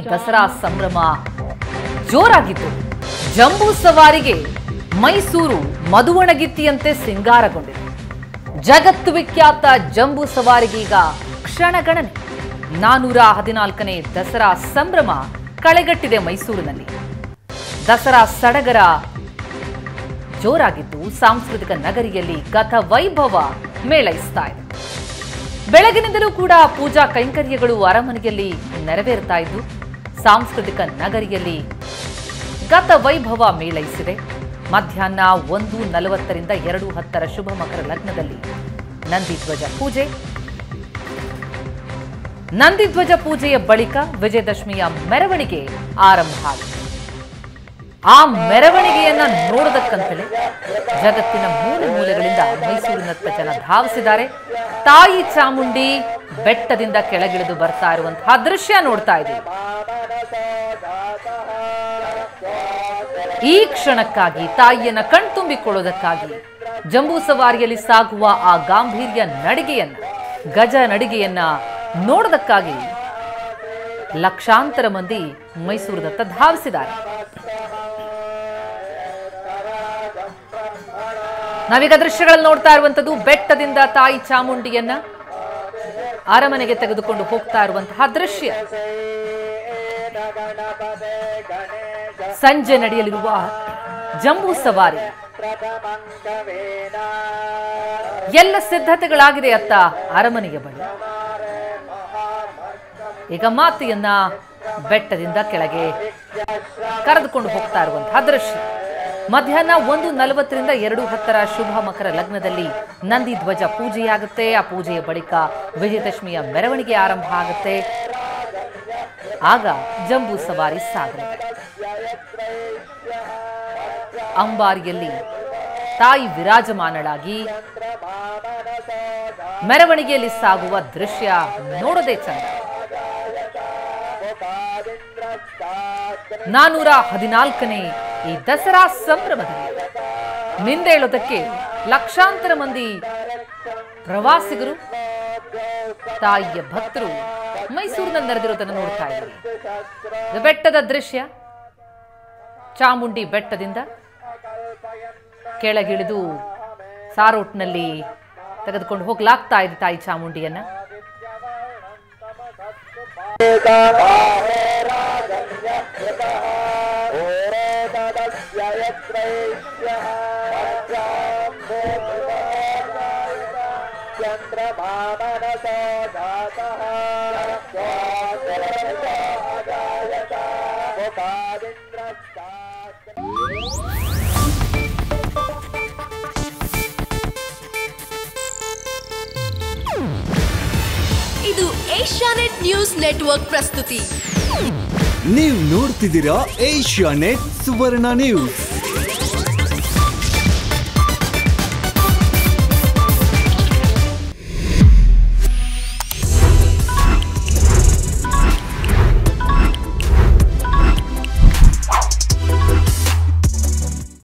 ದಸರಾ ಸಂಭ್ರಮ ಜೋರಾಗಿತ್ತು ಜಂಬೂ ಸವಾರಿಗೆ ಮೈಸೂರು ಮಧುವಣಗಿತ್ತಿಯಂತೆ ಸಿಂಗಾರಗೊಂಡಿದೆ ಜಗತ್ತು ವಿಖ್ಯಾತ ಜಂಬೂ ಸವಾರಿಗೀಗ ಕ್ಷಣಗಣನೆ ನಾನೂರ ಹದಿನಾಲ್ಕನೇ ದಸರಾ ಸಂಭ್ರಮ ಕಳೆಗಟ್ಟಿದೆ ಮೈಸೂರಿನಲ್ಲಿ ದಸರಾ ಸಡಗರ ಜೋರಾಗಿದ್ದು ಸಾಂಸ್ಕೃತಿಕ ನಗರಿಯಲ್ಲಿ ಗತ ವೈಭವ ಮೇಳೈಸ್ತಾ ಇದೆ ಬೆಳಗಿನಿಂದಲೂ ಕೂಡ ಪೂಜಾ ಕೈಂಕರ್ಯಗಳು ಅರಮನೆಯಲ್ಲಿ ನೆರವೇರ್ತಾ ಇದ್ದು ಸಾಂಸ್ಕೃತಿಕ ನಗರಿಯಲ್ಲಿ ಗತ ವೈಭವ ಮೇಳೈಸಿದೆ ಮಧ್ಯಾಹ್ನ ಒಂದು ನಲವತ್ತರಿಂದ ಎರಡು ಹತ್ತರ ಶುಭ ಮಕರ ಲಗ್ನದಲ್ಲಿ ನಂದಿಧ್ವಜ ಪೂಜೆ ನಂದಿಧ್ವಜ ಪೂಜೆಯ ಬಳಿಕ ವಿಜಯದಶಮಿಯ ಮೆರವಣಿಗೆ ಆರಂಭ ಆಗಿದೆ ಆ ಮೆರವಣಿಗೆಯನ್ನ ನೋಡೋದಕ್ಕಂತಲೇ ಜಗತ್ತಿನ ಮೂಲೆ ಮೂಲೆಗಳಿಂದ ಮೈಸೂರಿನತ್ತ ಜನ ಧಾವಿಸಿದ್ದಾರೆ ತಾಯಿ ಚಾಮುಂಡಿ ಬೆಟ್ಟದಿಂದ ಕೆಳಗಿಳಿದು ಬರ್ತಾ ಇರುವಂತಹ ದೃಶ್ಯ ನೋಡ್ತಾ ಇದ್ದೀವಿ ಈ ಕ್ಷಣಕ್ಕಾಗಿ ತಾಯಿಯನ್ನ ಕಣ್ತುಂಬಿಕೊಳ್ಳೋದಕ್ಕಾಗಿ ಜಂಬೂ ಸವಾರಿಯಲ್ಲಿ ಸಾಗುವ ಆ ಗಾಂಭೀರ್ಯ ನಡಿಗೆಯನ್ನ ಗಜ ನಡಿಗೆಯನ್ನ ನೋಡೋದಕ್ಕಾಗಿ ಲಕ್ಷಾಂತರ ಮಂದಿ ಮೈಸೂರಿನತ್ತ ಧಾವಿಸಿದ್ದಾರೆ ನಾವೀಗ ದೃಶ್ಯಗಳಲ್ಲಿ ನೋಡ್ತಾ ಇರುವಂತದ್ದು ಬೆಟ್ಟದಿಂದ ತಾಯಿ ಚಾಮುಂಡಿಯನ್ನ ಅರಮನೆಗೆ ತೆಗೆದುಕೊಂಡು ಹೋಗ್ತಾ ಇರುವಂತಹ ದೃಶ್ಯ ಸಂಜೆ ನಡೆಯಲಿರುವ ಜಂಬೂ ಸವಾರಿ ಎಲ್ಲ ಸಿದ್ಧತೆಗಳಾಗಿದೆ ಅತ್ತ ಅರಮನೆಯ ಬಳಿ ಈಗ ಮಾತೆಯನ್ನ ಬೆಟ್ಟದಿಂದ ಕೆಳಗೆ ಕರೆದುಕೊಂಡು ಹೋಗ್ತಾ ಇರುವಂತಹ ದೃಶ್ಯ ಮಧ್ಯಾಹ್ನ ಒಂದು ನಲವತ್ತರಿಂದ ಎರಡು ಹತ್ತರ ಶುಭ ಮಕರ ಲಗ್ನದಲ್ಲಿ ನಂದಿ ಧ್ವಜ ಪೂಜೆಯಾಗುತ್ತೆ ಆ ಪೂಜೆಯ ಬಳಿಕ ವಿಜಯದಶಮಿಯ ಮೆರವಣಿಗೆ ಆರಂಭ ಆಗುತ್ತೆ ಆಗ ಜಂಬೂ ಸವಾರಿ ಸಾಗಲಿದೆ ಅಂಬಾರಿಯಲ್ಲಿ ತಾಯಿ ವಿರಾಜಮಾನಳಾಗಿ ಮೆರವಣಿಗೆಯಲ್ಲಿ ಸಾಗುವ ದೃಶ್ಯ ನೋಡೋದೇ ಚಂದ ನಾನೂರ ಹದಿನಾಲ್ಕನೇ ಈ ದಸರಾ ಸಂಭ್ರಮದಲ್ಲಿ ಮಿಂದೇಳೋದಕ್ಕೆ ಲಕ್ಷಾಂತರ ಮಂದಿ ಪ್ರವಾಸಿಗರು ತಾಯಿಯ ಭಕ್ತರು ಮೈಸೂರಿನಲ್ಲಿ ನೆರೆದಿರೋದನ್ನು ನೋಡ್ತಾ ಇದ್ದೀವಿ ಇದು ಬೆಟ್ಟದ ದೃಶ್ಯ ಚಾಮುಂಡಿ ಬೆಟ್ಟದಿಂದ ಕೆಳಗಿಳಿದು ಸಾರೋಟ್ನಲ್ಲಿ ತೆಗೆದುಕೊಂಡು ಹೋಗ್ಲಾಗ್ತಾ ಇದೆ ತಾಯಿ ಚಾಮುಂಡಿಯನ್ನ ಇದು ಏಷ್ಯಾನೆಟ್ ನ್ಯೂಸ್ ನೆಟ್ವರ್ಕ್ ಪ್ರಸ್ತುತಿ ನೀವು ನೋಡ್ತಿದ್ದೀರಾ ಏಷ್ಯಾ ನೆಟ್ ಸುವರ್ಣ ನ್ಯೂಸ್